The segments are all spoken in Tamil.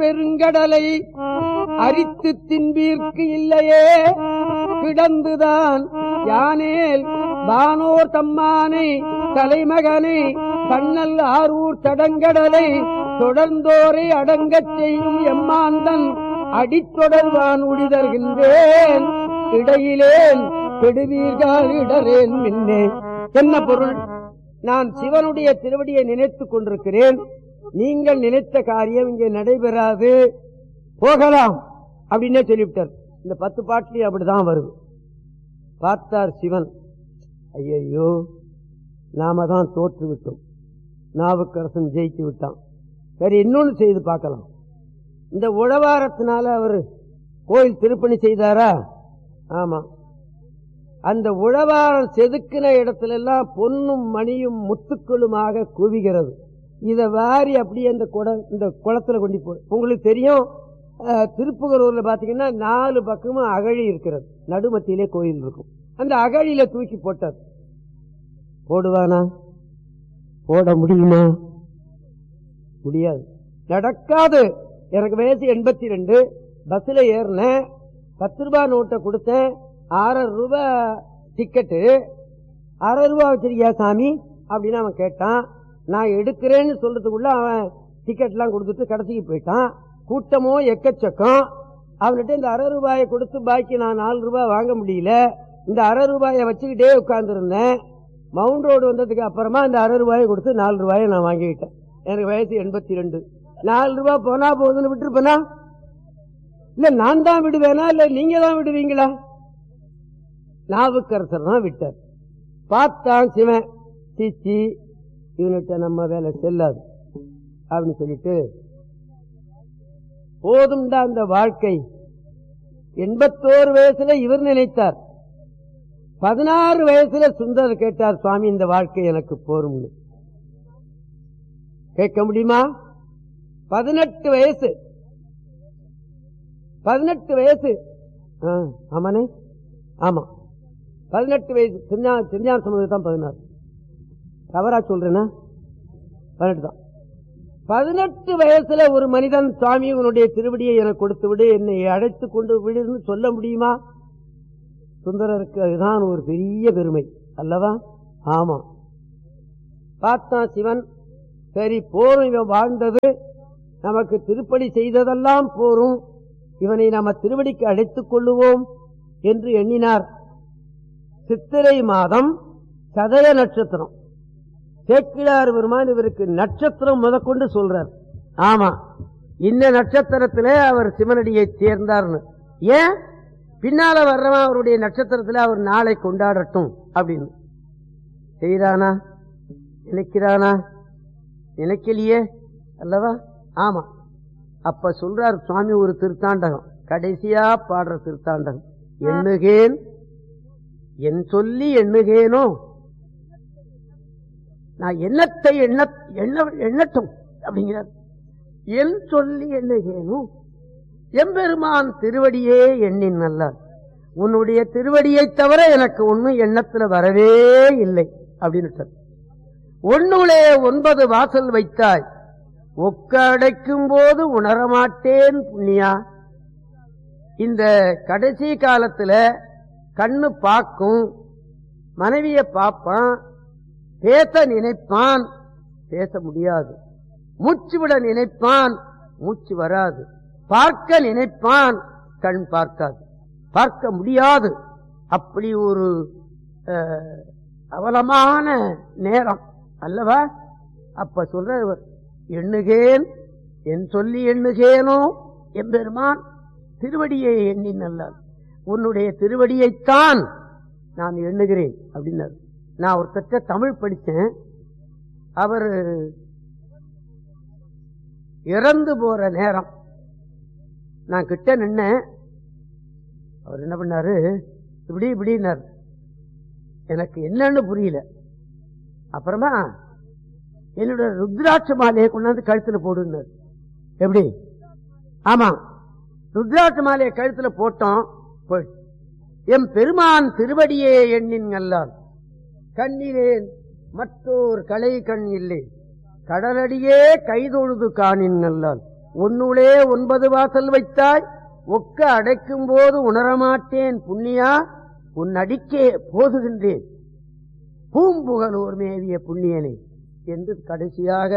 பெருங்கடலை அரித்து தின்பீர்க்கு இல்லையே கிடந்துதான் யானேல் வானோர் தம்மானை தலைமகனை கண்ணல் ஆரூர் தடங்கடலை தொடர்ந்தோரை அடங்கச் செய்யும் எம்மாந்தன் அடித்தொடர்வான் உழிதர்கின்றேன் இடையிலேன் கெடுவீர்கள் இடரேன் மின்னே என்ன பொருள் நான் சிவனுடைய திருவடியை நினைத்துக் கொண்டிருக்கிறேன் நீங்கள் நினைத்த காரியம் இங்கே நடைபெறாது போகலாம் அப்படின்னே சொல்லிவிட்டார் இந்த பத்து பாட்டிலையும் அப்படிதான் வருது பார்த்தார் சிவன் ஐயையோ நாம தான் தோற்று விட்டோம் நாவுக்கரசன் ஜெயித்து விட்டான் சரி இன்னொன்னு செய்து பார்க்கலாம் இந்த உழவாரத்தினால அவர் கோயில் திருப்பணி செய்தாரா ஆமா அந்த உழவாரம் செதுக்கின இடத்துல எல்லாம் பொன்னும் மணியும் முத்துக்களுமாக குவிகிறது இத வாரி அப்படியே அந்த குட இந்த குளத்துல கொண்டு போ உங்களுக்கு தெரியும் அஹ், திருப்புகலூர்ல பாத்தீங்கன்னா நாலு பக்கமும் அகழி இருக்கிறது நடுமத்தியிலே கோயில் இருக்கும் அந்த அகழியில தூக்கி போட்டார் போடுவானா போட முடியுமா முடியாது நடக்காது எனக்கு வயசு எண்பத்தி ரெண்டு பஸ்ல ஏறினேன் பத்து ரூபாய் நோட்டை கொடுத்தேன் ஆறரை ரூபாய் டிக்கெட்டு அரை ரூபாய் வச்சிருக்கியா சாமி அப்படின்னு அவன் கேட்டான் நான் எடுக்கிறேன்னு சொல்றதுக்குள்ள அவன் டிக்கெட் எல்லாம் கொடுத்துட்டு கடைசிக்கு போயிட்டான் கூட்டமோ எக்கச்சக்கம் அவன்கிட்ட இந்த அரை ரூபாயை கொடுத்து பாக்கி நான் நாலு ரூபாய் வாங்க முடியல இந்த அரை ரூபாயை வச்சுக்கிட்டே உட்கார்ந்துருந்தேன் மவுண்ட் ரோடு வந்ததுக்கு அப்புறமா இந்த அரை ரூபாயை கொடுத்து நாலு ரூபாயை நான் வாங்கிக்கிட்டேன் எனக்கு வயசு எண்பத்தி ரெண்டு நாலு ரூபாய் போனா போகுதுன்னு விட்டுருப்பேனா இல்ல நான் தான் விடுவேனா இல்ல நீங்க தான் விடுவீங்களா நாவுக்கரசர் தான் விட்டார் பார்த்தான் சிவன் சீச்சி இவன்கிட்ட நம்ம வேலை செல்லாது அப்படின்னு சொல்லிட்டு போதும்டா அந்த வாழ்க்கை எண்பத்தோரு வயசுல இவர் நினைத்தார் பதினாறு வயசுல சுந்தரர் கேட்டார் சுவாமி இந்த வாழ்க்கை எனக்கு போரும்னு கேட்க முடியுமா பதினெட்டு வயசு பதினெட்டு வயசு ஆ, ஆமாண்ணே ஆமா பதினெட்டு வயசு திருஞான திருஞான சமுதாயம் தான் பதினாறு தவறா சொல்றேன்னா பதினெட்டு தான் பதினெட்டு வயசுல ஒரு மனிதன் சுவாமி உன்னுடைய திருவடியை எனக்கு கொடுத்து விடு என்னை அழைத்து கொண்டு விடுன்னு சொல்ல முடியுமா சுந்தரருக்கு அதுதான் ஒரு பெரிய பெருமை அல்லவா ஆமா பார்த்தான் சிவன் சரி போரும் இவன் வாழ்ந்தது நமக்கு திருப்படி செய்ததெல்லாம் போரும் இவனை நாம திருவடிக்கு அழைத்துக் கொள்ளுவோம் என்று எண்ணினார் சித்திரை மாதம் சதய நட்சத்திரம் சேக்கிழார் பெருமான் இவருக்கு நட்சத்திரம் முதற்கொண்டு சொல்றார் ஆமா இந்த நட்சத்திரத்திலே அவர் சிவனடியை சேர்ந்தார்னு ஏன் பின்னால வர்றவன் அவருடைய நட்சத்திரத்துல அவர் நாளை கொண்டாடட்டும் அப்படின்னு செய்தானா நினைக்கிறானா நினைக்கலையே அல்லவா ஆமா அப்ப சொல்றார் சுவாமி ஒரு திருத்தாண்டகம் கடைசியா பாடுற திருத்தாண்டகம் எண்ணுகேன் என் சொல்லி எண்ணுகேனோ நான் எண்ணத்தை எண்ண எண்ண எண்ணட்டும் அப்படிங்கிறார் என் சொல்லி எண்ணுகேனும் எம்பெருமான் திருவடியே எண்ணின் நல்லார் உன்னுடைய திருவடியை தவிர எனக்கு ஒன்னும் எண்ணத்துல வரவே இல்லை அப்படின்னு ஒன்னுளே ஒன்பது வாசல் வைத்தாய் ஒக்க அடைக்கும் போது உணரமாட்டேன் புண்ணியா இந்த கடைசி காலத்துல கண்ணு பார்க்கும் மனைவிய பார்ப்பான் பேச நினைப்பான் பேச முடியாது மூச்சு விட நினைப்பான் மூச்சு வராது பார்க்க நினைப்பான் கண் பார்க்காது பார்க்க முடியாது அப்படி ஒரு அஹ், அவலமான நேரம் அல்லவா அப்ப சொல்றவர் எண்ணுகேன் என் சொல்லி எண்ணுகேனோ எம்பெருமான் திருவடியை எண்ணி நல்லார் உன்னுடைய திருவடியைத்தான் நான் எண்ணுகிறேன் அப்படின்னாரு நான் ஒருத்தட்ட தமிழ் படிச்சேன் அவர் இறந்து போற நேரம் நான் கிட்ட நின்னேன் அவர் என்ன பண்ணாரு இப்படி இப்படின்னாரு எனக்கு என்னன்னு புரியல அப்புறமா என்னோட ருத்ராட்ச மாலையை கொண்டாந்து கழுத்துல போடுனார் எப்படி ஆமா ருத்ராட்ச மாலையை கழுத்துல போட்டோம் போயிடுச்சு. எம் பெருமான் திருவடியே எண்ணின் அல்லால் கண்ணினேன் மற்றோர் கலை கண் இல்லை கடலடியே கைதொழுது காணின் அல்லால் உன்னுளே ஒன்பது வாசல் வைத்தாய் ஒக்க அடைக்கும் போது உணரமாட்டேன் புண்ணியா உன் அடிக்கே போதுகின்றேன் பூம்புகலூர் மேவிய புண்ணியனே என்று கடைசியாக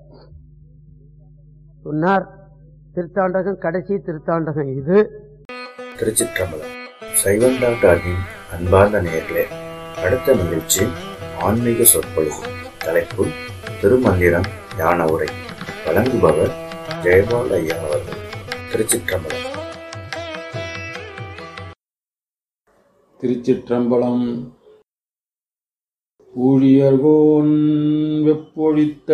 சொன்னார் திருத்தாண்டகம் கடைசி திருத்தாண்டகம் இது திருச்சிற்றம்பலம் சைவம் டாக்டரின் அன்பார்ந்த நேயர்களே அடுத்த நிகழ்ச்சி ஆன்மீக சொற்பொழிவு தலைப்பு திருமந்திரம் ஞான உரை வழங்குபவர் ஜெயபால் ஐயா அவர்கள் திருச்சிற்றம்பலம் திருச்சிற்றம்பலம் ஊழியர்கோன் வெப்பொழித்த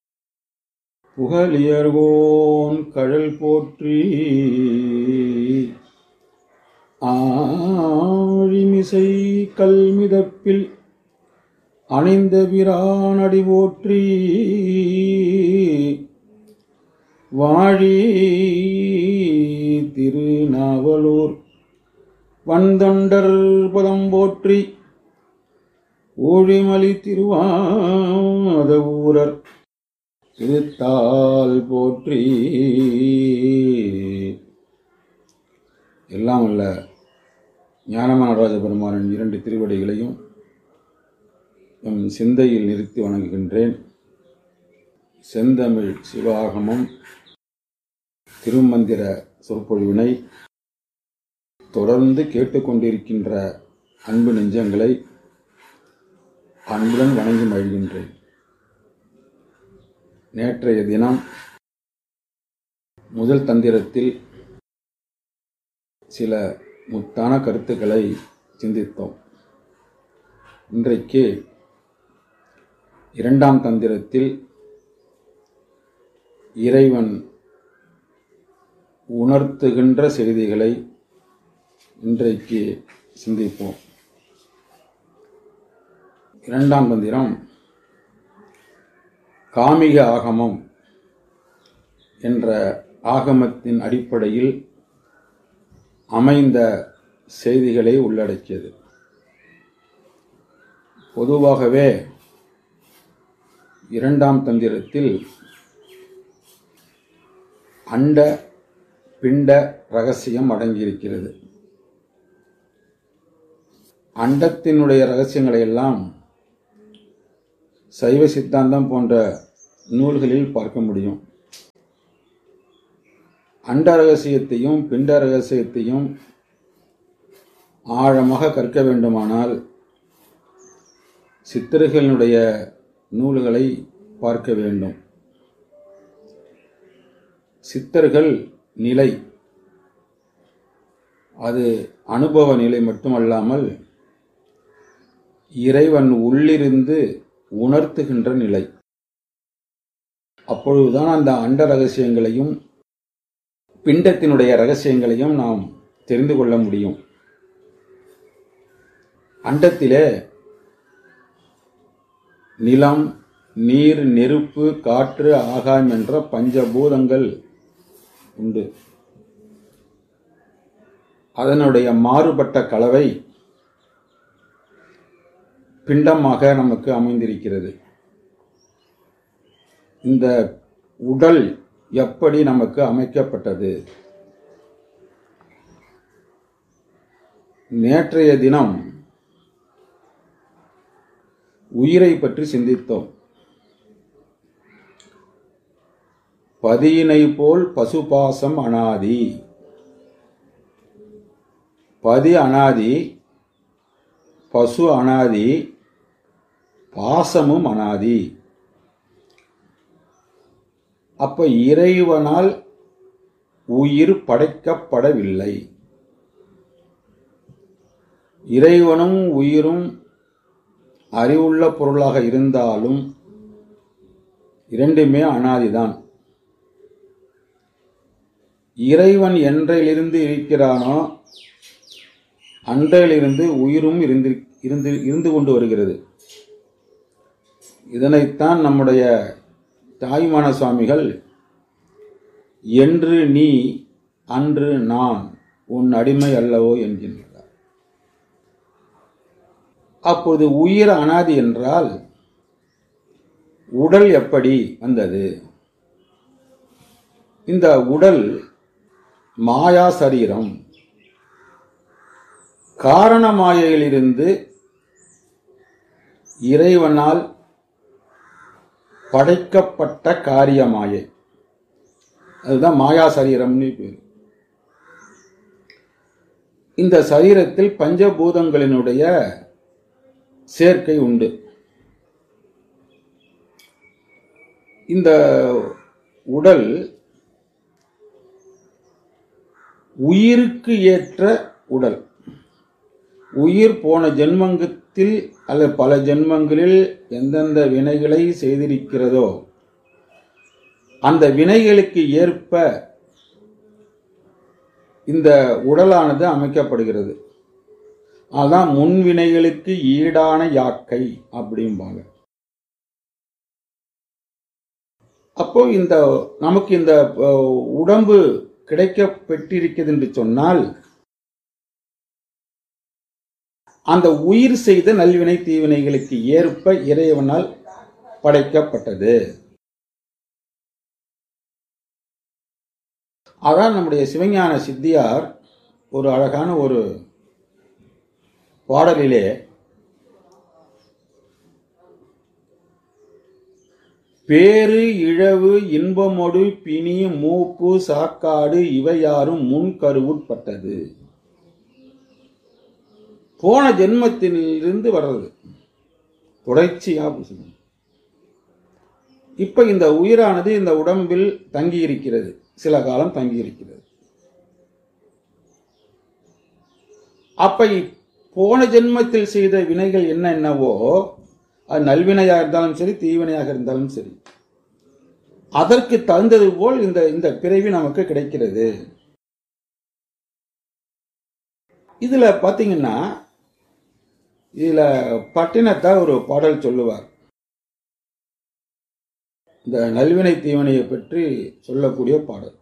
புகழியர்கோன் கழல் போற்றி ஆழிமிசை கல்மிதப்பில் அணைந்த பிரானடி போற்றி வாழி திருநாவலூர் வந்தொண்டர் பதம் போற்றி ஊழிமலி திருவாத ஊரர் திருத்தால் போற்றி எல்லாம் அல்ல ஞானமானராஜ பெருமானின் இரண்டு திருவடிகளையும் எம் சிந்தையில் நிறுத்தி வணங்குகின்றேன் செந்தமிழ் சிவாகமம் திருமந்திர சொற்பொழிவினை தொடர்ந்து கேட்டுக்கொண்டிருக்கின்ற அன்பு நெஞ்சங்களை அன்புடன் வணங்கி மகிழ்கின்றேன் நேற்றைய தினம் முதல் தந்திரத்தில் சில முத்தான கருத்துக்களை சிந்தித்தோம் இன்றைக்கு இரண்டாம் தந்திரத்தில் இறைவன் உணர்த்துகின்ற செய்திகளை இன்றைக்கு சிந்திப்போம் இரண்டாம் தந்திரம் காமிக ஆகமம் என்ற ஆகமத்தின் அடிப்படையில் அமைந்த செய்திகளை உள்ளடக்கியது பொதுவாகவே இரண்டாம் தந்திரத்தில் அண்ட பிண்ட ரகசியம் அடங்கியிருக்கிறது அண்டத்தினுடைய ரகசியங்களை எல்லாம் சைவ சித்தாந்தம் போன்ற நூல்களில் பார்க்க முடியும் அண்ட ரகசியத்தையும் பிண்ட ரகசியத்தையும் ஆழமாக கற்க வேண்டுமானால் சித்தர்களுடைய நூல்களை பார்க்க வேண்டும் சித்தர்கள் நிலை அது அனுபவ நிலை மட்டுமல்லாமல் இறைவன் உள்ளிருந்து உணர்த்துகின்ற நிலை அப்பொழுதுதான் அந்த அண்ட ரகசியங்களையும் பிண்டத்தினுடைய ரகசியங்களையும் நாம் தெரிந்து கொள்ள முடியும் அண்டத்திலே நிலம் நீர் நெருப்பு காற்று ஆகாயம் என்ற பஞ்சபூதங்கள் உண்டு அதனுடைய மாறுபட்ட கலவை பிண்டமாக நமக்கு அமைந்திருக்கிறது இந்த உடல் எப்படி நமக்கு அமைக்கப்பட்டது நேற்றைய தினம் உயிரை பற்றி சிந்தித்தோம் பதியினை போல் பசுபாசம் அனாதி பதி அனாதி பசு அனாதி பாசமும் அனாதி அப்ப இறைவனால் உயிர் படைக்கப்படவில்லை இறைவனும் உயிரும் அறிவுள்ள பொருளாக இருந்தாலும் இரண்டுமே அனாதிதான் இறைவன் என்றையிலிருந்து இருக்கிறானோ அன்றையிலிருந்து உயிரும் இருந்து இருந்து இருந்து கொண்டு வருகிறது இதனைத்தான் நம்முடைய தாய்மான சுவாமிகள் என்று நீ அன்று நான் உன் அடிமை அல்லவோ என்கின்றார் அப்போது உயிர் அனாதி என்றால் உடல் எப்படி வந்தது இந்த உடல் மாயா சரீரம் காரண மாயையிலிருந்து இறைவனால் படைக்கப்பட்ட காரிய மாயை அதுதான் மாயா சரீரம்னு பேர் இந்த சரீரத்தில் பஞ்சபூதங்களினுடைய சேர்க்கை உண்டு இந்த உடல் உயிருக்கு ஏற்ற உடல் உயிர் போன ஜென்மங்கத்தில் அல்லது பல ஜென்மங்களில் எந்தெந்த வினைகளை செய்திருக்கிறதோ அந்த வினைகளுக்கு ஏற்ப இந்த உடலானது அமைக்கப்படுகிறது அதான் முன்வினைகளுக்கு ஈடான யாக்கை அப்படிம்பாங்க அப்போ இந்த நமக்கு இந்த அஹ், உடம்பு கிடைக்க பெற்றிருக்கிறது என்று சொன்னால் அந்த உயிர் செய்த நல்வினை தீவினைகளுக்கு ஏற்ப இறைவனால் படைக்கப்பட்டது அதான் நம்முடைய சிவஞான சித்தியார் ஒரு அழகான ஒரு பாடலிலே பேரு இழவு இன்பமொடு பிணி மூப்பு சாக்காடு இவையாரும் முன் கருவுட்பட்டது போன ஜென்மத்திலிருந்து வர்றது தொடர்ச்சியா சொல்லணும். இப்ப இந்த உயிரானது இந்த உடம்பில் தங்கி இருக்கிறது சில காலம் தங்கி இருக்கிறது அப்ப இ- போன ஜென்மத்தில் செய்த வினைகள் என்ன என்னவோ அது நல்வினையாக இருந்தாலும் சரி தீவினையாக இருந்தாலும் சரி அதற்கு தகுந்தது போல் இந்த இந்த பிறவி நமக்கு கிடைக்கிறது இதுல பாத்தீங்கன்னா இதுல பட்டினத்தார் ஒரு பாடல் சொல்லுவார் இந்த நல்வினை தீவினையை பற்றி சொல்லக்கூடிய பாடல்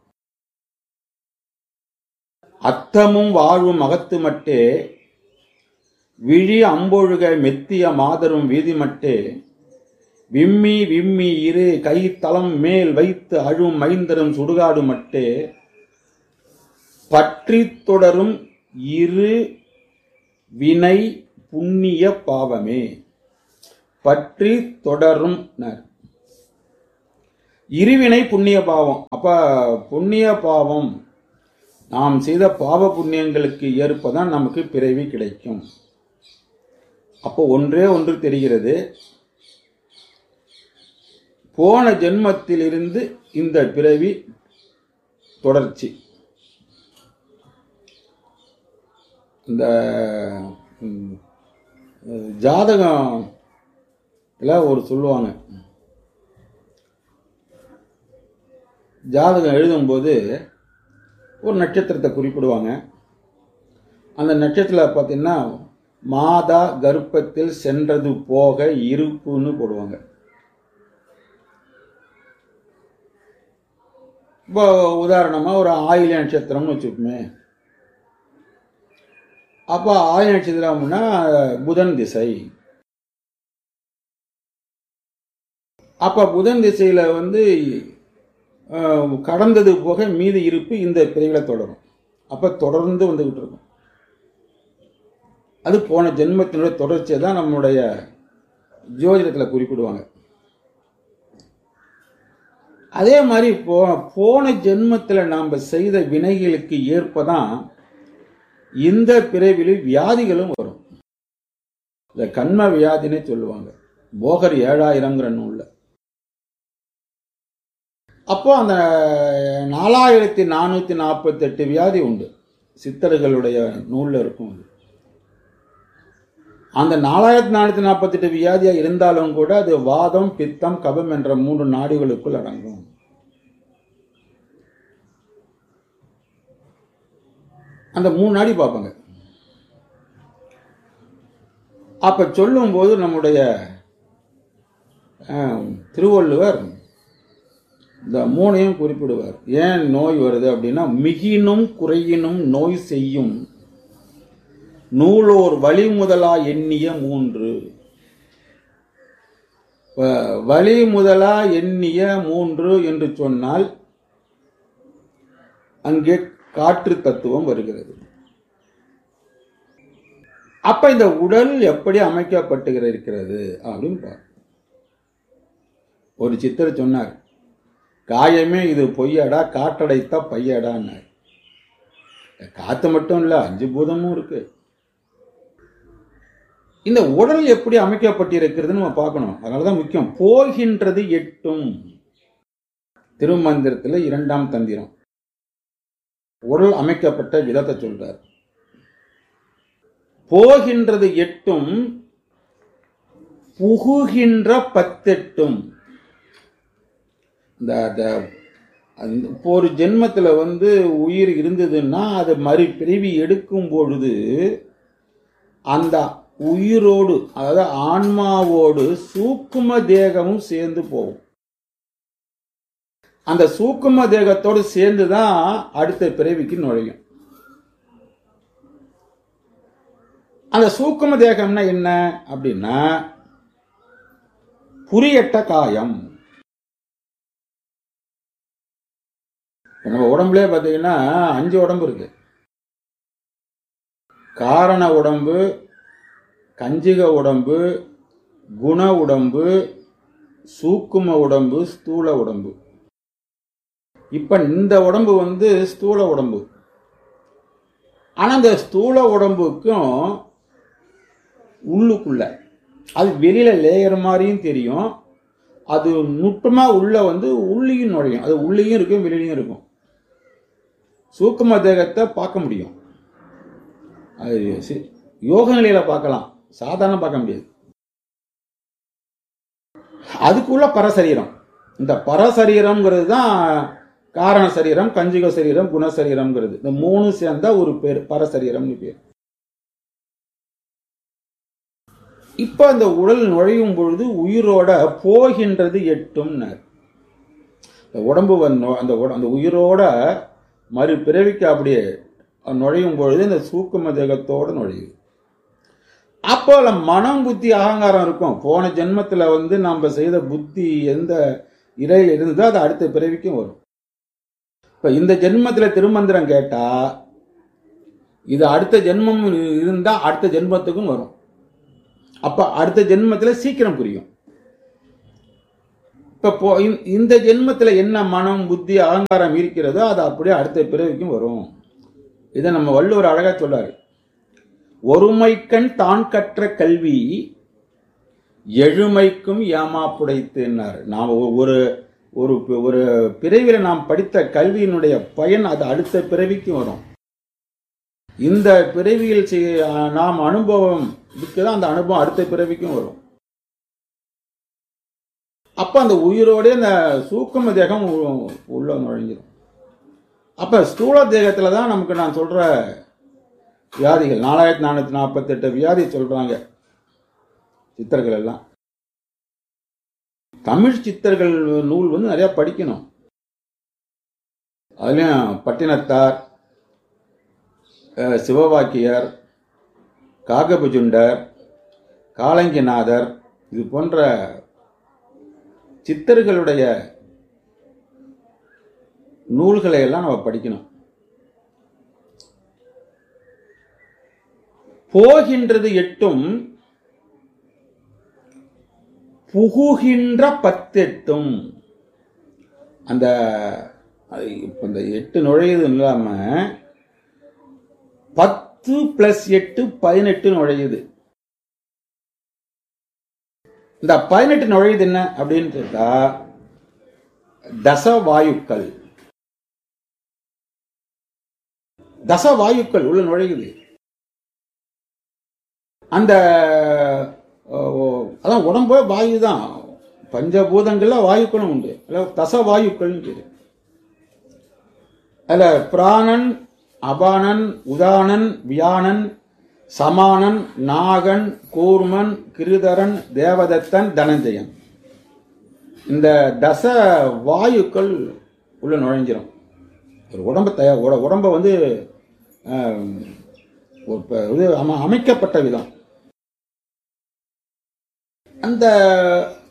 அத்தமும் வாழ்வும் அகத்து மட்டே விழி அம்பொழுக மெத்திய மாதரும் வீதி மட்டே விம்மி விம்மி இரு கை தளம் மேல் வைத்து அழும் மைந்தரும் சுடுகாடு மட்டே பற்றி தொடரும் இரு வினை புண்ணிய பாவமே பற்றி தொடரும் னர். இருவினை புண்ணிய பாவம் அப்ப புண்ணிய பாவம் நாம் செய்த பாவ புண்ணியங்களுக்கு ஏற்பதான் நமக்கு பிறவி கிடைக்கும் அப்போ ஒன்றே ஒன்று தெரிகிறது போன ஜென்மத்திலிருந்து இந்த பிறவி தொடர்ச்சி இந்த ம், ஜாதகம் ஒரு சொல்லுவாங்க ஜாதகம் எழுதும்போது ஒரு நட்சத்திரத்தை குறிப்பிடுவாங்க அந்த நட்சத்திரத்தில் பார்த்தீங்கன்னா மாதா கர்ப்பத்தில் சென்றது போக இருப்புன்னு போடுவாங்க இப்போ உதாரணமாக ஒரு ஆயில நட்சத்திரம்னு வச்சுக்கோமே அப்போ ஆயில நட்சத்திரம்னா புதன் திசை அப்போ புதன் திசையில் வந்து அஹ், கடந்தது போக மீதி இருப்பு இந்த பிரிவில் தொடரும் அப்போ தொடர்ந்து வந்துகிட்டு இருக்கும் அது போன ஜென்மத்தினுடைய தொடர்ச்சியை தான் நம்முடைய ஜோதிடத்தில் குறிப்பிடுவாங்க அதே மாதிரி போ போன ஜென்மத்தில் நாம் செய்த வினைகளுக்கு ஏற்பதான் இந்த பிறவியில் வியாதிகளும் வரும் இந்த கண்ம வியாதினே சொல்லுவாங்க போகர் ஏழாயிரங்கிற நூல்ல அப்போ அந்த நாலாயிரத்தி நானூத்தி நாற்பத்தி எட்டு வியாதி உண்டு சித்தர்களுடைய நூல்ல இருக்கும் அது அந்த நாலாயிரத்தி நானூத்தி நாற்பத்தி எட்டு வியாதியா இருந்தாலும் கூட அது வாதம் பித்தம் கபம் என்ற மூன்று நாடிகளுக்குள் அடங்கும் அந்த மூணு நாடி பார்ப்பாங்க அப்ப சொல்லும்போது நம்முடைய ஆஹ், திருவள்ளுவர் இந்த மூணையும் குறிப்பிடுவார் ஏன் நோய் வருது அப்படின்னா மிகினும் குறையினும் நோய் செய்யும் நூலோர் வழி முதலா எண்ணிய மூன்று இப்ப வழி முதலா எண்ணிய மூன்று என்று சொன்னால் அங்கே காற்று தத்துவம் வருகிறது அப்ப இந்த உடல் எப்படி அமைக்கப்பட்டு இருக்கிறது அப்படின்னு பாரு ஒரு சித்தர் சொன்னார் காயமே இது பொய்யடா காற்றடைத்த பையடான்னார் காத்து மட்டும் இல்ல அஞ்சு பூதமும் இருக்கு இந்த உடல் எப்படி அமைக்கப்பட்டிருக்கிறதுன்னு நம்ம பார்க்கணும் அதனாலதான் முக்கியம் போகின்றது எட்டும் திருமந்திரத்துல இரண்டாம் தந்திரம் உடல் அமைக்கப்பட்ட விதத்தை சொல்றார் போகின்றது எட்டும் புகுகின்ற பத்தெட்டும் இந்த அந்த- அந்த இப்போ ஒரு ஜென்மத்துல வந்து உயிர் இருந்ததுன்னா அது மறுபிறவி எடுக்கும் பொழுது அந்த உயிரோடு அதாவது ஆன்மாவோடு சூக்கும தேகமும் சேர்ந்து போகும் அந்த சூக்கும தேகத்தோடு சேர்ந்து தான் அடுத்த பிறவிக்கு நுழையும் அந்த சூக்கும தேகம்னா என்ன அப்படின்னா புரியட்ட காயம் இப்ப நம்ம உடம்புலயே பார்த்தீங்கன்னா அஞ்சு உடம்பு இருக்கு காரண உடம்பு கஞ்சிக உடம்பு குண உடம்பு சூக்கும உடம்பு ஸ்தூல உடம்பு இப்ப இந்த உடம்பு வந்து ஸ்தூல உடம்பு ஆனா இந்த ஸ்தூல உடம்புக்கும் உள்ளுக்குள்ள அது வெளியில லேயர் மாதிரியும் தெரியும் அது நுட்பமா உள்ள வந்து உள்ளியும் நுழையும் அது உள்ளேயும் இருக்கும் வெளியிலையும் இருக்கும் சூக்கும தேகத்தை பார்க்க முடியும் அது சி- யோக நிலையில பார்க்கலாம் சாதாரண பார்க்க முடியாது அதுக்குள்ள பரசரீரம் இந்த பரசரீரம்ங்கிறது தான் காரண சரீரம் கஞ்சுக சரீரம் குணசரீரம்ங்கிறது இந்த மூணு சேர்ந்தா ஒரு பேர் பரசரீரம்னு பேர் இப்ப அந்த உடல் நுழையும் பொழுது உயிரோட போகின்றது எட்டும்னார் இந்த உடம்பு வந்து அந்த உட- அந்த உயிரோட மறு பிறவிக்கு அப்படியே நுழையும் பொழுது இந்த சூக்கும தேகத்தோட நுழையுது அப்போ அதுல மனம் புத்தி அகங்காரம் இருக்கும் போன ஜென்மத்துல வந்து நம்ம செய்த புத்தி எந்த இறையில் இருந்ததோ அது அடுத்த பிறவிக்கும் வரும் இப்ப இந்த ஜென்மத்துல திருமந்திரம் கேட்டா இது அடுத்த ஜென்மம் இருந்தா அடுத்த ஜென்மத்துக்கும் வரும் அப்ப அடுத்த ஜென்மத்துல சீக்கிரம் புரியும் இப்ப போ இந்த- இந்த ஜென்மத்துல என்ன மனம் புத்தி அகங்காரம் இருக்கிறதோ அது அப்படியே அடுத்த பிறவிக்கும் வரும் இதை நம்ம வள்ளுவர் அழகா சொல்றாரு ஒருமைக்கண் தான் கற்ற கல்வி எழுமைக்கும் ஏமாப்புடைத்துன்னார் நாம் ஒ- ஒரு ஒரு பி- ஒரு பிறவில நாம் படித்த கல்வியினுடைய பயன் அது அடுத்த பிறவிக்கும் வரும் இந்த பிறவியில் செய்- நாம் அனுபவம் இருக்குதோ அந்த அனுபவம் அடுத்த பிறவிக்கும் வரும் அப்ப அந்த உயிரோட அந்த சூக்கும தேகம் உ- உள்ள நுழைஞ்சிரும் அப்ப ஸ்தூல தேகத்துல தான் நமக்கு நான் சொல்ற வியாதிகள் நாலாயிரத்தி நானூத்தி நாற்பத்தெட்டு வியாதி சொல்றாங்க சித்தர்கள் எல்லாம் தமிழ் சித்தர்கள் நூல் வந்து நிறைய படிக்கணும் அதுலயும் பட்டினத்தார் அஹ், சிவவாக்கியர் காகபுஜுண்டர் காலங்கிநாதர் இது போன்ற சித்தர்களுடைய நூல்களை எல்லாம் நம்ம படிக்கணும் போகின்றது எட்டும் புகுகின்ற பத்தெட்டும் அந்த அது இப்ப இந்த எட்டு நுழையுது இல்லாம பத்து பிளஸ் எட்டு பதினெட்டு நுழையுது இந்த பதினெட்டு நுழையுது என்ன அப்படின்னு கேட்டா தசவாயுக்கள் தசவாயுக்கள் உள்ள நுழையுது அந்த அஹ், அதான் உடம்பு வாயு தான் பஞ்சபூதங்கள்ல வாயுக்களும் உண்டு அதுல தசவாயுக்கள்னு பேரு அதுல பிராணன் அபானன் உதானன் வியானன் சமானன் நாகன் கூர்மன் கிருதரன் தேவதத்தன் தனஞ்சயன் இந்த தச வாயுக்கள் உள்ள நுழைஞ்சிரும் ஒரு உடம்பை தய உட- உடம்பை வந்து ஆம், ஒரு ப- இது அம- அமைக்கப்பட்ட விதம் அந்த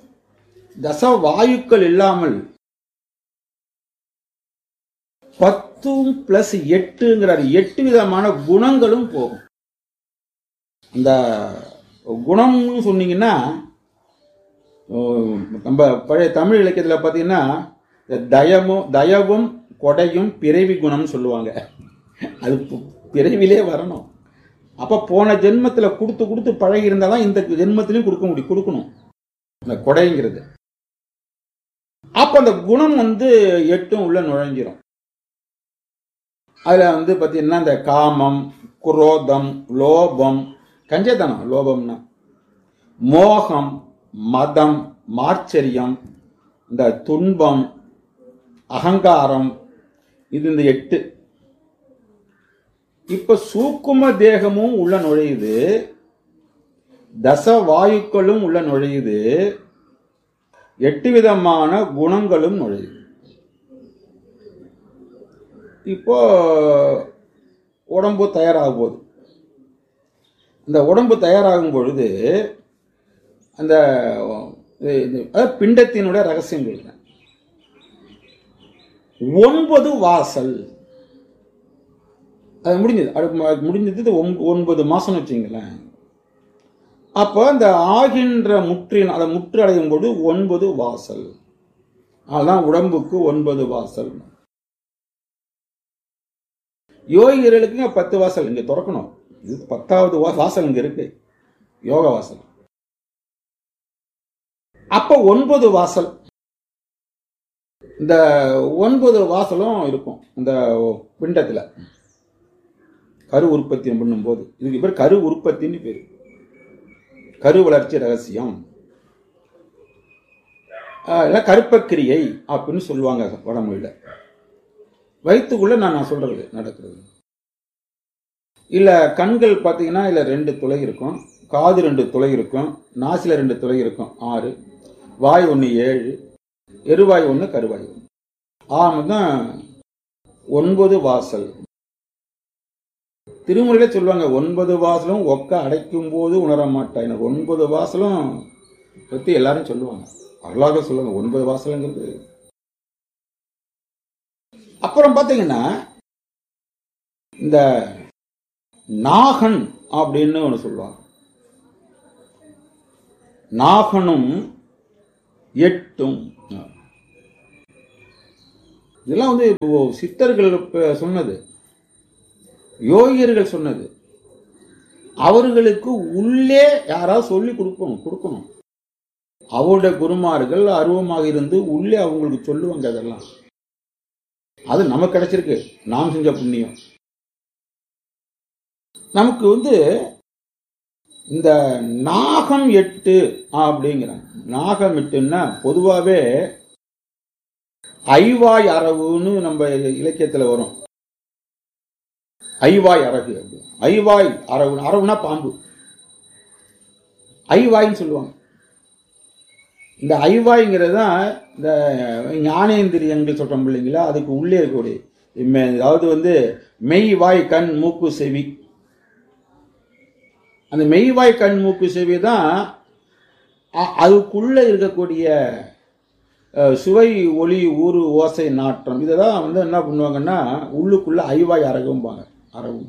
தச வாயுக்கள் இல்லாமல் பத்து பத்தும் பிளஸ் எட்டுங்கிறார் எட்டு விதமான குணங்களும் போகும் அந்த குணம்னு சொன்னீங்கன்னா ஓ, நம்ம பழைய தமிழ் இலக்கியத்தில் பார்த்தீங்கன்னா இந்த தயமும் தயவும் கொடையும் பிறவி குணம்னு சொல்லுவாங்க அது பு- பிறவிலே வரணும் அப்ப போன ஜென்மத்தில் கொடுத்து கொடுத்து பழகி இருந்தால் தான் இந்த ஜென்மத்திலையும் கொடுக்க முடியும் கொடுக்கணும் இந்த கொடைங்கிறது அப்ப அந்த குணம் வந்து எட்டும் உள்ள நுழைஞ்சிரும் அதுல வந்து பாத்தீங்கன்னா இந்த காமம் குரோதம் லோபம் கஞ்சத்தனம் லோபம்னா மோகம் மதம் மார்ச்சரியம் இந்த துன்பம் அகங்காரம் இது இந்த எட்டு இப்ப சூக்கும தேகமும் உள்ள நுழையுது தச வாயுக்களும் உள்ள நுழையுது எட்டு விதமான குணங்களும் நுழையுது இப்போ உடம்பு தயாராக போகுது இந்த உடம்பு தயாராகும் பொழுது அந்த இது- இது- அதாவது பிண்டத்தினுடைய ரகசியம் சொல்றேன் ஒன்பது வாசல் அது முடிஞ்சது அது ம- முடிஞ்சது ஒன்ப- ஒன்பது மாசம் வச்சுங்களேன் அப்போ அந்த ஆகின்ற முற்றின் அதை முற்று அடையும் போது ஒன்பது வாசல் அதுதான் உடம்புக்கு ஒன்பது வாசல் யோகிகளுக்கு இங்க பத்து வாசல் இங்க திறக்கணும் இது பத்தாவது வா- வாசல் இங்க இருக்கு யோக வாசல் அப்ப ஒன்பது வாசல் இந்த ஒன்பது வாசலும் இருக்கும் இந்த பிண்டத்துல கரு உற்பத்தி பண்ணும்போது இதுக்கு பேர் கரு உற்பத்தின்னு பேரு கரு வளர்ச்சி ரகசியம் ஆஹ் இல்ல கருப்பக்கிரியை அப்படின்னு சொல்லுவாங்க வடமொழியில வயிற்றுக்குள்ள நான் நான் சொல்றது நடக்கிறது இல்ல கண்கள் பார்த்தீங்கன்னா இல்ல ரெண்டு துளை இருக்கும் காது ரெண்டு துளை இருக்கும் நாசில ரெண்டு துளை இருக்கும் ஆறு வாய் ஒன்று ஏழு எருவாய் ஒன்று கருவாய் ஒன்று ஆமாம் ஒன்பது வாசல் திருமுறையில சொல்லுவாங்க ஒன்பது வாசலும் ஒக்க அடைக்கும் போது உணர மாட்டாய் ஒன்பது வாசலும் பத்தி எல்லாரும் சொல்லுவாங்க அருளாக சொல்லுவாங்க ஒன்பது வாசலுங்கிறது அப்புறம் பாத்தீங்கன்னா இந்த நாகன் அப்படின்னு ஒன்று சொல்லுவாங்க நாகனும் எட்டும் இதெல்லாம் வந்து இப்போ சித்தர்கள் இப்ப சொன்னது யோகியர்கள் சொன்னது அவர்களுக்கு உள்ளே யாராவது சொல்லி கொடுக்கணும் கொடுக்கணும் அவருடைய குருமார்கள் அருவமாக இருந்து உள்ளே அவங்களுக்கு சொல்லுவாங்க அதெல்லாம் அது நமக்கு கிடைச்சிருக்கு நாம் செஞ்ச புண்ணியம் நமக்கு வந்து இந்த நாகம் எட்டு அப்படிங்கிறாங்க நாகம் எட்டுன்னா பொதுவாகவே ஐவாய் அரவுன்னு நம்ம இலக்கியத்துல வரும் ஐவாய் அரகு அப்படி. ஐவாய் அரவு அரவுனா பாம்பு ஐவாய்ன்னு சொல்லுவாங்க இந்த ஐவாய்ங்கிறது தான் இந்த ஞானேந்திரியங்கள் சொல்றோம் இல்லைங்களா அதுக்கு உள்ளே இருக்கக்கூடிய இம்ம- அதாவது வந்து மெய் வாய் கண் மூக்கு செவி அந்த மெய் வாய் கண் மூக்கு செவி தான் அ- அதுக்குள்ள இருக்கக்கூடிய அஹ், சுவை ஒளி ஊறு ஓசை நாற்றம் இதை தான் வந்து என்ன பண்ணுவாங்கன்னா உள்ளுக்குள்ள ஐவாய் அரகும்பாங்க அரகும்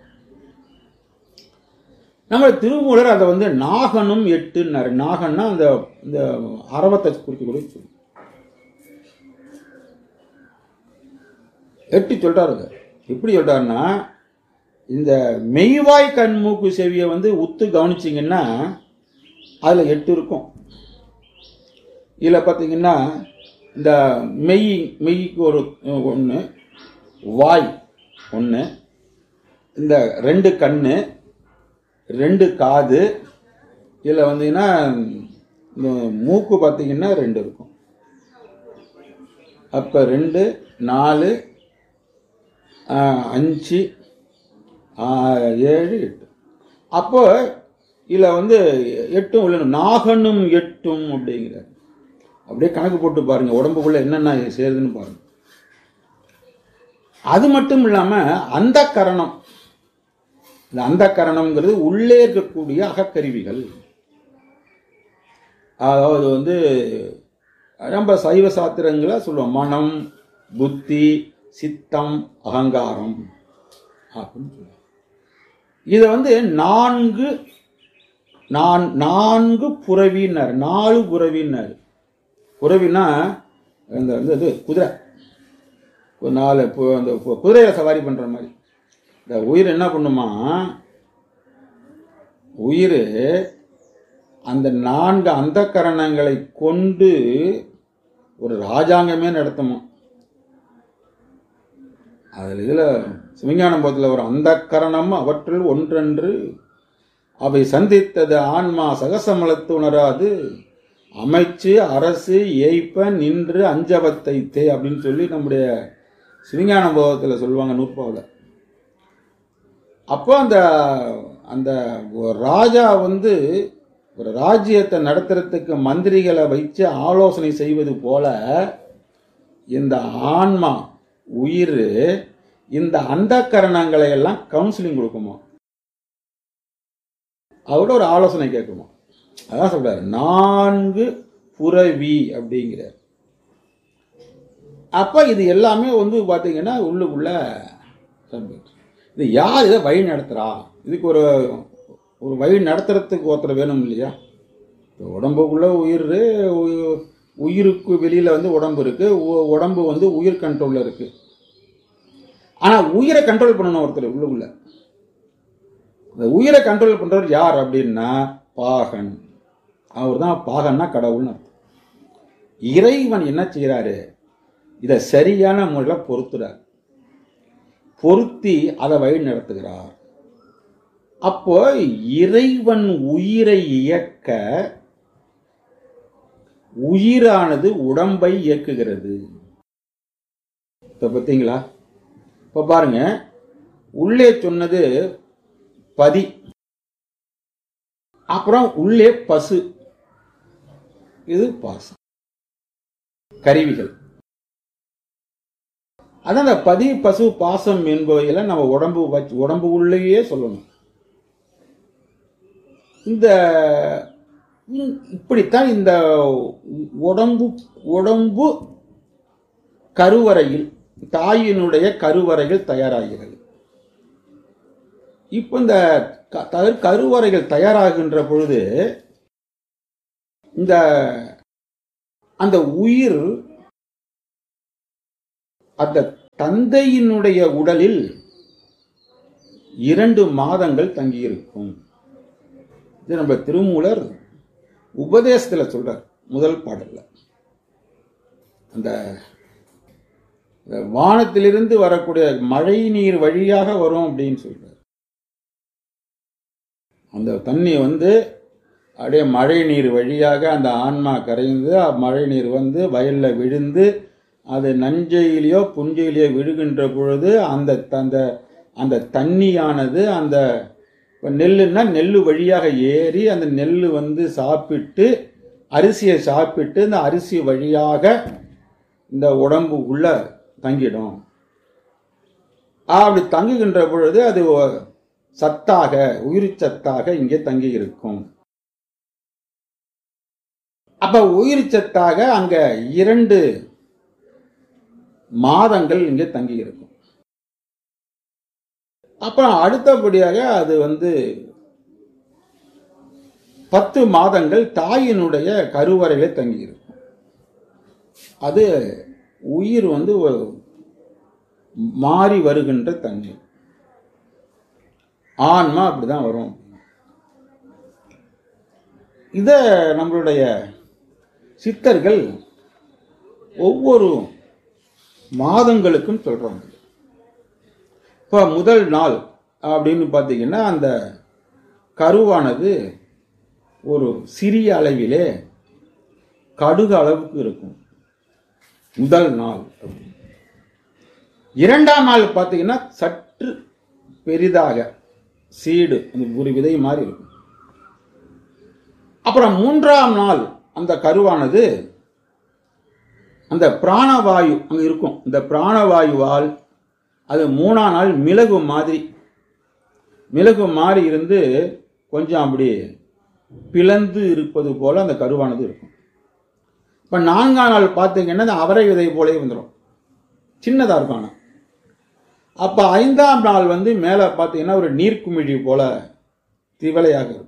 நம்ம திருமூலர் அதை வந்து நாகனும் எட்டுன்னாரு நாகன்னா அந்த இந்த அரவத்தை குறிக்கக்கூடிய சொல் எட்டு சொல்றாரு அதை. எப்படி சொல்றாருன்னா இந்த மெய்வாய் கண் மூக்கு செவியை வந்து உத்து கவனிச்சிங்கன்னா அதுல எட்டு இருக்கும் இதில் பார்த்தீங்கன்னா இந்த மெய் மெய்க்கு ஒரு ஒன்று வாய் ஒன்று இந்த ரெண்டு கண்ணு ரெண்டு காது இதில் வந்தீங்கன்னா இந்த மூக்கு பார்த்தீங்கன்னா ரெண்டு இருக்கும் அப்போ ரெண்டு நாலு ஆஹ், அஞ்சு ஆஹ், ஏழு எட்டு அப்போ இதில் வந்து எட்டும் உள்ள நாகனும் எட்டும் அப்படிங்கிறார் அப்படியே கணக்கு போட்டு பாருங்க உடம்புக்குள்ள என்னென்ன சேருதுன்னு பாருங்க அது மட்டும் இல்லாம அந்த கரணம் இந்த அந்த கரணம்ங்கிறது உள்ளே இருக்கக்கூடிய அகக்கருவிகள் அதாவது வந்து நம்ம சைவ சாத்திரங்களை சொல்லுவோம் மனம் புத்தி சித்தம் அகங்காரம் அப்படின்னு சொல்லுவாங்க இதை வந்து நான்கு நான் நான்கு புறவின்னார் நாலு புறவின்னார் புறவின்னா இந்த இந்த இது குதிரை ஒரு நாலு பு- அந்த பு- குதிரையில சவாரி பண்ற மாதிரி இந்த உயிர் என்ன பண்ணுமா உயிர் அந்த நான்கு அந்தக்கரணங்களை கொண்டு ஒரு ராஜாங்கமே நடத்துமா அதில் இதில் சிவஞானபோதத்தில் ஒரு அந்தக்கரணம் அவற்றுள் ஒன்றென்று அவை சந்தித்தது ஆன்மா சகசமலத்து உணராது அமைச்சு அரசு ஏய்ப்ப நின்று அஞ்சவத்தை தே அப்படின்னு சொல்லி நம்முடைய சிவஞான போதத்தில் சொல்லுவாங்க நூற்பாவில் அப்போ அந்த அந்த ஒரு ராஜா வந்து ஒரு ராஜ்யத்தை நடத்துறதுக்கு மந்திரிகளை வச்சு ஆலோசனை செய்வது போல இந்த ஆன்மா உயிர் இந்த அந்தக்கரணங்களை எல்லாம் கவுன்சிலிங் கொடுக்குமா அவரோட ஒரு ஆலோசனை கேட்குமா அதான் சொல்றாரு நான்கு புறவி அப்படிங்கிறார் அப்ப இது எல்லாமே வந்து பாத்தீங்கன்னா உள்ளுக்குள்ள சம்பவிக்கும். இது யார் இதை வழி நடத்துறா இதுக்கு ஒரு ஒரு வழி நடத்துறதுக்கு ஒருத்தர் வேணும் இல்லையா இப்ப உடம்புக்குள்ள உயிர் உ- உயிருக்கு வெளியில வந்து உடம்பு இருக்கு உ- உடம்பு வந்து உயிர் கண்ட்ரோல்ல இருக்கு ஆனா உயிரை கண்ட்ரோல் பண்ணணும் ஒருத்தர் உள்ளுக்குள்ள இந்த உயிரை கண்ட்ரோல் பண்றவர் யார் அப்படின்னா பாகன் அவர் தான் பாகன்னா கடவுள்னு அர்த்தம் இறைவன் என்ன செய்யறாரு இதை சரியான முறையில் பொருத்துறார் பொருத்தி அதை வழி நடத்துகிறார் அப்போ இறைவன் உயிரை இயக்க உயிரானது உடம்பை இயக்குகிறது இப்ப பார்த்தீங்களா இப்ப பாருங்க உள்ளே சொன்னது பதி அப்புறம் உள்ளே பசு இது பாசம் கருவிகள் அதான் அந்த பதி பசு பாசம் என்பவைகளை நம்ம உடம்பு வச்சு உடம்பு உள்ளேயே சொல்லணும் இந்த இ- இப்படித்தான் இந்த உடம்பு உடம்பு கருவறையில் தாயினுடைய கருவறையில் தயாராகிறது இப்ப இந்த க- த- கருவறைகள் தயாராகின்ற பொழுது இந்த அந்த உயிர் அந்த தந்தையினுடைய உடலில் இரண்டு மாதங்கள் தங்கியிருக்கும் இது நம்ம திருமூலர் உபதேசத்துல சொல்றார் முதல் பாடல்ல அந்த அந்த வானத்திலிருந்து வரக்கூடிய மழை நீர் வழியாக வரும் அப்படின்னு சொல்றார் அந்த தண்ணி வந்து அப்படியே மழை நீர் வழியாக அந்த ஆன்மா கரைந்து அ- மழை நீர் வந்து வயல்ல விழுந்து அது நஞ்சையிலையோ புஞ்சையிலையோ விழுகின்ற பொழுது அந்த அந்த அந்த தண்ணியானது அந்த இப்ப நெல்லுன்னா நெல் வழியாக ஏறி அந்த நெல் வந்து சாப்பிட்டு அரிசியை சாப்பிட்டு இந்த அரிசி வழியாக இந்த உடம்பு உள்ள தங்கிடும் அப்படி தங்குகின்ற பொழுது அது ஒ- சத்தாக உயிர் சத்தாக இங்கே தங்கி இருக்கும் அப்ப உயிர் சத்தாக அங்க இரண்டு மாதங்கள் இங்கே தங்கி இருக்கும் அப்புறம் அடுத்தபடியாக அது வந்து பத்து மாதங்கள் தாயினுடைய கருவறையிலே தங்கி இருக்கும் அது உயிர் வந்து ஒரு மாறி வருகின்ற தன்மை ஆன்மா அப்படிதான் வரும் இத நம்மளுடைய சித்தர்கள் ஒவ்வொரு மாதங்களுக்கும் சொல்றாங்க இப்ப முதல் நாள் அப்படின்னு பார்த்தீங்கன்னா அந்த கருவானது ஒரு சிறிய அளவிலே கடுகு அளவுக்கு இருக்கும் முதல் நாள் அப்படின்னு. இரண்டாம் நாள் பார்த்தீங்கன்னா சற்று பெரிதாக சீடு அந்த ஒரு விதை மாதிரி இருக்கும் அப்புறம் மூன்றாம் நாள் அந்த கருவானது அந்த பிராணவாயு அங்க இருக்கும் இந்த பிராணவாயுவால் அது மூணாம் நாள் மிளகு மாதிரி மிளகு மாதிரி இருந்து கொஞ்சம் அப்படி பிளந்து இருப்பது போல அந்த கருவானது இருக்கும் இப்ப நான்காம் நாள் பார்த்தீங்கன்னா அந்த அவரை விதை போலே வந்துடும் சின்னதா இருக்கும் ஆனா அப்ப ஐந்தாம் நாள் வந்து மேல பார்த்தீங்கன்னா ஒரு நீர்க்குமிழி போல திவலையாக இருக்கும்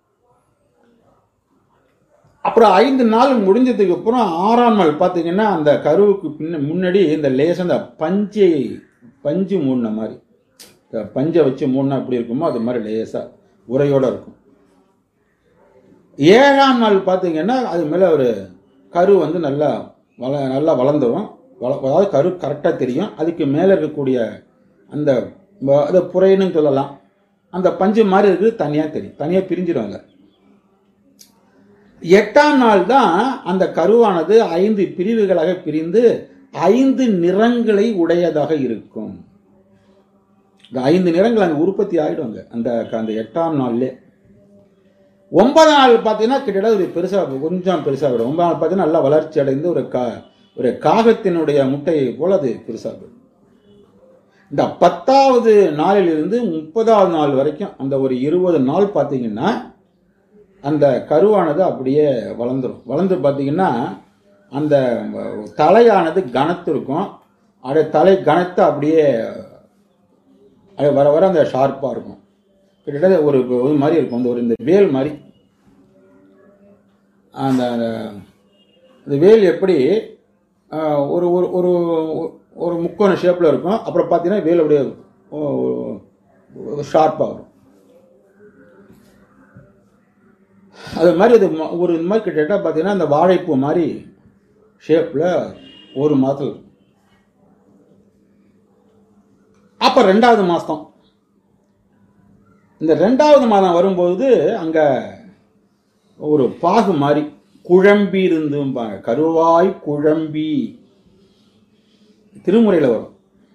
அப்புறம் ஐந்து நாள் முடிஞ்சதுக்கு அப்புறம் ஆறாம் நாள் பார்த்தீங்கன்னா அந்த கருவுக்கு பின்ன முன்னாடி இந்த லேசா இந்த பஞ்சை பஞ்சு மூடின மாதிரி இந்த பஞ்சை வச்சு மூடினா எப்படி இருக்குமோ அது மாதிரி லேசா உரையோட இருக்கும் ஏழாம் நாள் பார்த்தீங்கன்னா அது மேலே ஒரு கரு வந்து நல்லா வள நல்லா வளர்ந்துரும் வள அதாவது கரு கரெக்டாக தெரியும் அதுக்கு மேலே இருக்கக்கூடிய அந்த வ- அது புறைன்னு சொல்லலாம் அந்த பஞ்சு மாதிரி இருக்குது தனியாக தெரியும் தனியாக பிரிஞ்சிடும் அதில் எட்டாம் நாள் தான் அந்த கருவானது ஐந்து பிரிவுகளாக பிரிந்து ஐந்து நிறங்களை உடையதாக இருக்கும் இந்த ஐந்து நிறங்கள் அங்கே உற்பத்தி ஆயிடுங்க அந்த அந்த எட்டாம் நாள்லே ஒன்பதாம் நாள் பார்த்தீங்கன்னா கிட்டத்தட்ட ஒரு பெருசாக கொஞ்சம் பெருசாக விடும் ஒன்பதாம் நாள் பார்த்தீங்கன்னா நல்லா வளர்ச்சி அடைந்து ஒரு கா ஒரு காகத்தினுடைய முட்டையை போல அது பெருசாக விடும் இந்த பத்தாவது நாளிலிருந்து முப்பதாவது நாள் வரைக்கும் அந்த ஒரு இருபது நாள் பார்த்தீங்கன்னா அந்த கருவானது அப்படியே வளர்ந்துரும் வளர்ந்து பார்த்தீங்கன்னா அந்த தலையானது கனத்து இருக்கும் அப்படியே தலை கனத்து அப்படியே அது வர வர அந்த ஷார்ப்பாக இருக்கும் கிட்டத்தட்ட ஒரு ஒரு மாதிரி இருக்கும் அந்த ஒரு இந்த வேல் மாதிரி அந்த அந்த- அந்த வேல் எப்படி ஆஹ், ஒரு ஒரு ஒரு ஒரு முக்கோண ஷேப்பில் இருக்கும் அப்புறம் பார்த்தீங்கன்னா வேல் அப்படியே ஷார்ப்பாக வரும் அது மாதிரி அது ம- ஒரு இந்த மாதிரி கிட்டத்தட்ட பார்த்தீங்கன்னா அந்த வாழைப்பூ மாதிரி ஷேப்பில் ஒரு மாதத்தில் இருக்கும் அப்போ ரெண்டாவது மாதம் இந்த ரெண்டாவது மாதம் வரும்போது அங்கே ஒரு பாகு மாதிரி குழம்பி இருந்தும்பாங்க கருவாய் குழம்பி திருமுறையில் வரும்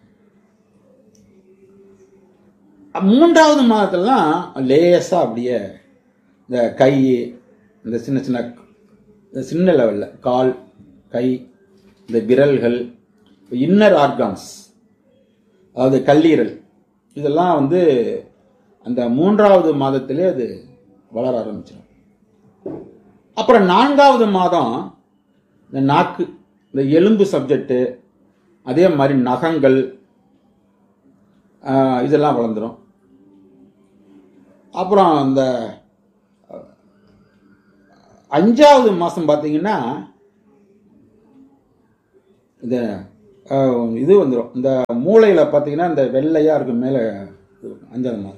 மூன்றாவது மாதத்துலலாம் லேசா அப்படியே இந்த கை இந்த சின்ன சின்ன இந்த சின்ன லெவலில் கால் கை இந்த விரல்கள் இன்னர் ஆர்கான்ஸ் அதாவது கல்லீரல் இதெல்லாம் வந்து அந்த மூன்றாவது மாதத்திலே அது வளர ஆரம்பிச்சிடும் அப்புறம் நான்காவது மாதம் இந்த நாக்கு இந்த எலும்பு சப்ஜெக்டு அதே மாதிரி நகங்கள் ஆஹ், இதெல்லாம் வளர்ந்துடும் அப்புறம் இந்த அஹ், அஞ்சாவது மாதம் பார்த்தீங்கன்னா இந்த அஹ், இது வந்துடும் இந்த மூளையில் பார்த்தீங்கன்னா இந்த வெள்ளையாக இருக்கும் மேலே அஞ்சாவது மாதம்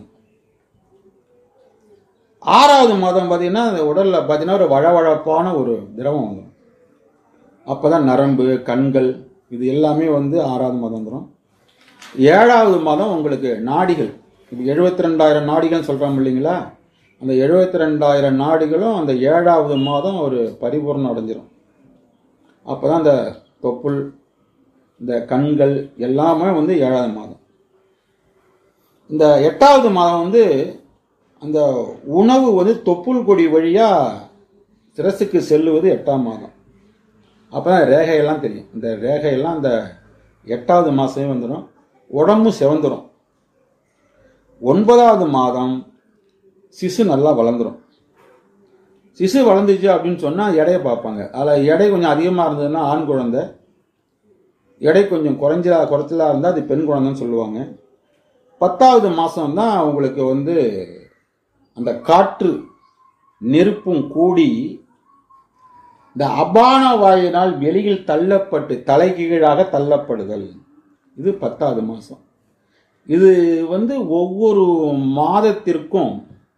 ஆறாவது மாதம் பார்த்தீங்கன்னா அந்த உடலில் பார்த்தீங்கன்னா ஒரு வழவழப்பான ஒரு திரவம் வந்துடும் அப்போ தான் நரம்பு கண்கள் இது எல்லாமே வந்து ஆறாவது மாதம் வந்துடும் ஏழாவது மாதம் உங்களுக்கு நாடிகள் இப்போ எழுபத்தி ரெண்டாயிரம் நாடிகள் சொல்கிறோம் இல்லைங்களா அந்த எழுபத்தி ரெண்டாயிரம் நாடிகளும் அந்த ஏழாவது மாதம் ஒரு பரிபூர்ணம் அடைஞ்சிரும் அப்போ தான் அந்த தொப்புள் இந்த கண்கள் எல்லாமே வந்து ஏழாவது மாதம் இந்த எட்டாவது மாதம் வந்து அந்த உணவு வந்து தொப்புள் கொடி வழியாக சிரசுக்கு செல்லுவது எட்டாம் மாதம் அப்போ தான் ரேகையெல்லாம் தெரியும் இந்த ரேகையெல்லாம் அந்த எட்டாவது மாதமே வந்துடும் உடம்பு செவந்துடும் ஒன்பதாவது மாதம் சிசு நல்லா வளர்ந்துடும் சிசு வளர்ந்துச்சு அப்படின்னு சொன்னால் எடையை பார்ப்பாங்க அதில் எடை கொஞ்சம் அதிகமாக இருந்ததுன்னா ஆண் குழந்தை எடை கொஞ்சம் குறைஞ்சலா குறைச்சலா இருந்தால் அது பெண் குழந்தைன்னு சொல்லுவாங்க பத்தாவது மாதம் தான் உங்களுக்கு வந்து அந்த காற்று நெருப்பும் கூடி இந்த அபான வாயினால் வெளியில் தள்ளப்பட்டு தலைகீழாக தள்ளப்படுதல் இது பத்தாவது மாதம் இது வந்து ஒவ்வொரு மாதத்திற்கும்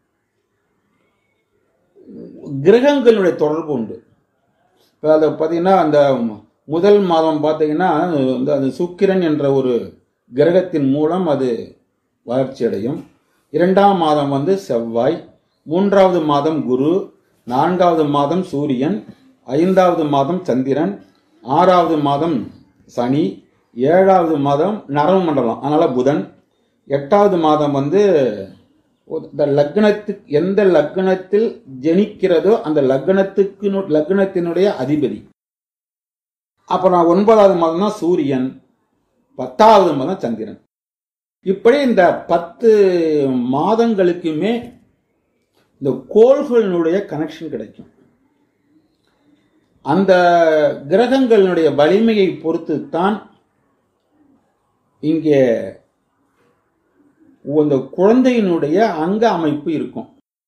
கிரகங்களுடைய தொடர்பு உண்டு இப்போ அதை பார்த்தீங்கன்னா அந்த முதல் மாதம் பார்த்தீங்கன்னா இந்த அந்த சுக்கிரன் என்ற ஒரு கிரகத்தின் மூலம் அது வளர்ச்சி அடையும் இரண்டாம் மாதம் வந்து செவ்வாய் மூன்றாவது மாதம் குரு நான்காவது மாதம் சூரியன் ஐந்தாவது மாதம் சந்திரன் ஆறாவது மாதம் சனி ஏழாவது மாதம் நரவு மண்டலம் அதனால புதன் எட்டாவது மாதம் வந்து இந்த லக்னத்துக்கு எந்த லக்னத்தில் ஜனிக்கிறதோ அந்த லக்னத்துக்கு லக்னத்தினுடைய அதிபதி அப்புறம் ஒன்பதாவது மாதம் தான் சூரியன் பத்தாவது மாதம் சந்திரன் இப்படி இந்த பத்து மாதங்களுக்குமே இந்த கோள்களினுடைய கனெக்ஷன் கிடைக்கும் அந்த கிரகங்களினுடைய வலிமையை பொறுத்து தான் இங்கே அந்த குழந்தையினுடைய அங்க அமைப்பு இருக்கும்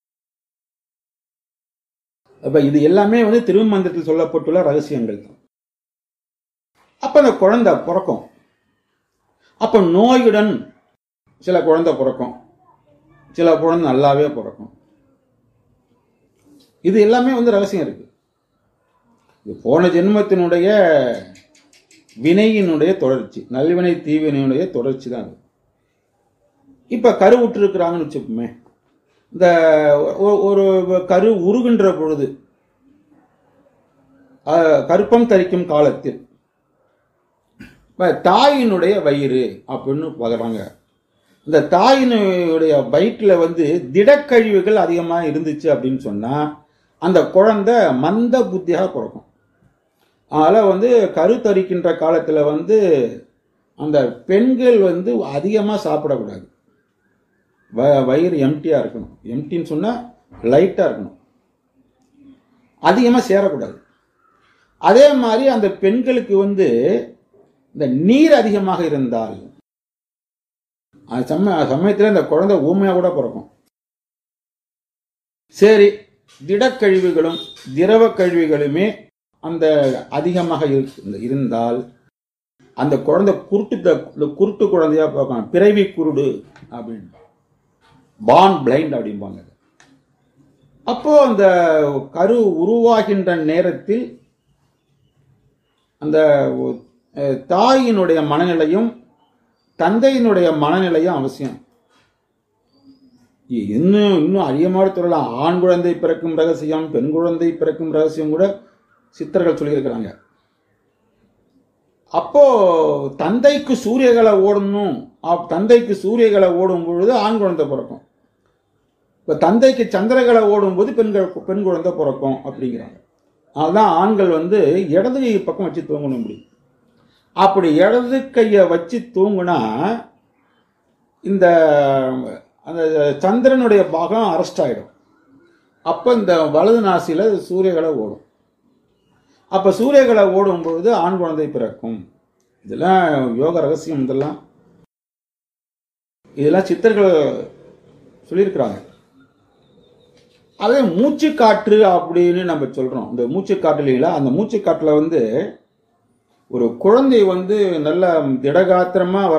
அப்ப இது எல்லாமே வந்து திருமந்திரத்தில் சொல்லப்பட்டுள்ள ரகசியங்கள் தான் அப்ப அந்த குழந்தை பிறக்கும் அப்ப நோயுடன் சில குழந்தை பிறக்கும் சில குழந்தை நல்லாவே பிறக்கும் இது எல்லாமே வந்து ரகசியம் இருக்கு இது போன ஜென்மத்தினுடைய வினையினுடைய தொடர்ச்சி நல்வினை தீவினையினுடைய தொடர்ச்சி தான் அது இப்ப கரு விட்டுருக்குறாங்கன்னு வச்சுப்போமே இந்த ஒ- ஒரு கரு உருகின்ற பொழுது அஹ், கருப்பம் தரிக்கும் காலத்தில் இப்ப தாயினுடைய வயிறு அப்படின்னு பார்க்குறாங்க இந்த தாயினுடைய வயிற்றுல வந்து திடக்கழிவுகள் அதிகமா இருந்துச்சு அப்படின்னு சொன்னா அந்த குழந்தை மந்த புத்தியாக பிறக்கும் அதனால வந்து கரு தரிக்கின்ற காலத்துல வந்து அந்த பெண்கள் வந்து அதிகமா சாப்பிடக்கூடாது வ- வயிறு எம்டியா இருக்கணும் எம்டின்னு சொன்னா லைட்டா இருக்கணும் அதிகமா சேரக்கூடாது அதே மாதிரி அந்த பெண்களுக்கு வந்து இந்த நீர் அதிகமாக இருந்தால் அந்த சமய சமயத்தில் இந்த குழந்தை ஊமையா கூட பிறக்கும் சரி திடக்கழிவுகளும் திரவ கழிவுகளுமே அந்த அதிகமாக இருக்கு- இருந்தால் அந்த குழந்தை குருட்டு த- இந்த குருட்டு குழந்தையா பார்க்கலாம் பிறவி குருடு அப்படின்னு பான் பிளைண்ட் அப்படிம்பாங்க அப்போ அந்த கரு உருவாகின்ற நேரத்தில் அந்த அஹ், தாயினுடைய மனநிலையும் தந்தையினுடைய மனநிலையும் அவசியம் இ- இன்னும் இன்னும் அதிகமாக சொல்லலாம் ஆண் குழந்தை பிறக்கும் ரகசியம் பெண் குழந்தை பிறக்கும் ரகசியம் கூட சித்தர்கள் சொல்லியிருக்கிறாங்க அப்போ தந்தைக்கு சூரியகளை ஓடணும் அப்- தந்தைக்கு சூரியகளை ஓடும் பொழுது ஆண் குழந்தை பிறக்கும் இப்ப தந்தைக்கு சந்திரகளை ஓடும்போது பெண்கள் பெண் குழந்தை பிறக்கும் அப்படிங்கிறாங்க அதுதான் ஆண்கள் வந்து இடது கை பக்கம் வச்சு தூங்கணும் முடியும் அப்படி இடது கையை வச்சு தூங்குனா இந்த அந்த சந்திரனுடைய பாகம் அரெஸ்ட் ஆயிடும் அப்ப இந்த வலது நாசியில சூரியகளை ஓடும் அப்ப சூரியகளை ஓடும் பொழுது ஆண் குழந்தை பிறக்கும் இதெல்லாம் யோக ரகசியம் இதெல்லாம் இதெல்லாம் சித்தர்கள் சொல்லியிருக்கிறாங்க அதே மூச்சு காற்று அப்படின்னு நம்ம சொல்றோம் இந்த மூச்சு காற்று இல்லைங்களா அந்த மூச்சு காற்றுல வந்து ஒரு குழந்தை வந்து நல்ல திடகாத்திரமா வர